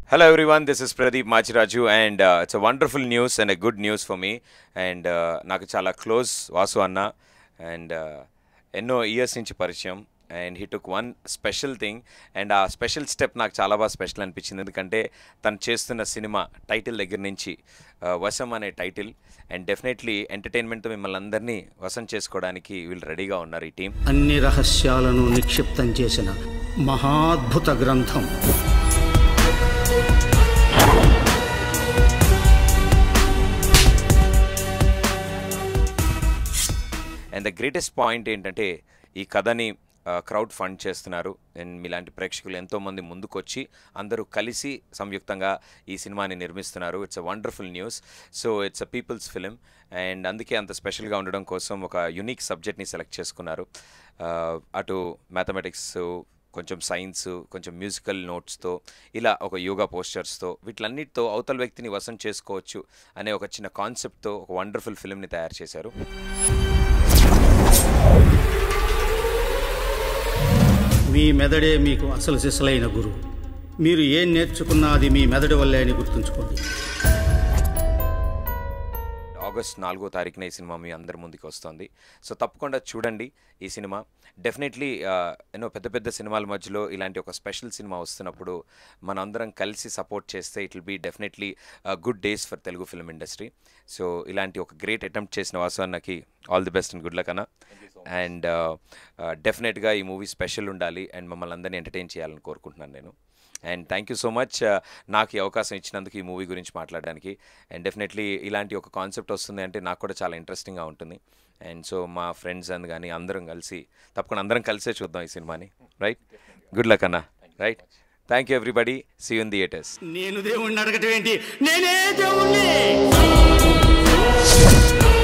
Hello everyone, this is Pradeep Machiraju and uh, it's a wonderful news and a good news for me and uh, నాకు చాలా close Vasu అన్న and ఎన్నో years నుంచి పరిచయం and he took one special thing and uh special step నాకు చాలా బాగా special అనిపించింది ఎందుకంటే తను చేస్తున్న సినిమా టైటిల్ దగ్గర నుంచి uh, వశం అనే టైటిల్ అండ్ డెఫినెట్లీ ఎంటర్టైన్మెంట్తో మిమ్మల్ని అందరినీ వశం చేసుకోవడానికి వీళ్ళు రెడీగా ఉన్నారు ఈ టీం అన్ని రహస్యాలను నిక్షిప్తం చేసిన మహాద్భుత గ్రంథం అండ్ ద గ్రేటెస్ట్ పాయింట్ ఏంటంటే ఈ కథని క్రౌడ్ ఫండ్ చేస్తున్నారు అండ్ మీలాంటి ప్రేక్షకులు ఎంతోమంది ముందుకొచ్చి అందరూ కలిసి సంయుక్తంగా ఈ సినిమాని నిర్మిస్తున్నారు it's a wonderful news so it's a people's film and అందుకే అంత స్పెషల్గా ఉండడం కోసం ఒక యునిక్ సబ్జెక్ట్ని సెలెక్ట్ చేసుకున్నారు Uh, అటు మ్యాథమెటిక్స్ కొంచెం సైన్స్ కొంచెం మ్యూజికల్ నోట్స్తో ఇలా ఒక యోగా పోస్చర్స్తో వీటిలన్నిటితో అవతల వ్యక్తిని వసం చేసుకోవచ్చు అనే ఒక చిన్న కాన్సెప్ట్తో ఒక వండర్ఫుల్ ఫిల్మ్ని తయారు చేశారు మీ మెదడే మీకు అసలు సిసలైన గురువు మీరు ఏం నేర్చుకున్నా అది మీ మెదడు వల్లే అని గుర్తుంచుకోండి ఆగస్ట్ నాలుగో తారీఖున ఈ సినిమా మీ అందరి ముందుకు వస్తుంది సో తప్పకుండా చూడండి ఈ సినిమా డెఫినెట్లీ ఎన్నో పెద్ద పెద్ద సినిమాల మధ్యలో ఇలాంటి ఒక స్పెషల్ సినిమా వస్తున్నప్పుడు మనందరం కలిసి సపోర్ట్ చేస్తే it will be definitely good days for Telugu film industry so ఇలాంటి ఒక గ్రేట్ అటెంప్ట్ చేసిన వాసు అన్నకి all the best and good luck అన్న అండ్ డెఫినెట్గా ఈ మూవీ స్పెషల్ ఉండాలి అండ్ మమ్మల్ని అందరినీ ఎంటర్టైన్ చేయాలని కోరుకుంటున్నాను నేను and thank you so much నాకు ఈ అవకాశం ఇచ్చినందుకు ఈ మూవీ గురించి మాట్లాడడానికి అండ్ డెఫినెట్లీ ఇలాంటి ఒక కాన్సెప్ట్ వస్తుంది అంటే నాకు కూడా చాలా ఇంట్రెస్టింగ్గా ఉంటుంది అండ్ సో మా ఫ్రెండ్స్ అని కానీ అందరం కలిసి తప్పకుండా అందరం కలిసే చూద్దాం ఈ సినిమాని రైట్ గుడ్ లక్ అన్న right thank you everybody see in theatres నేను దేవుణ్ణి అడగటం ఏంటి నేనే దేవుణ్ణి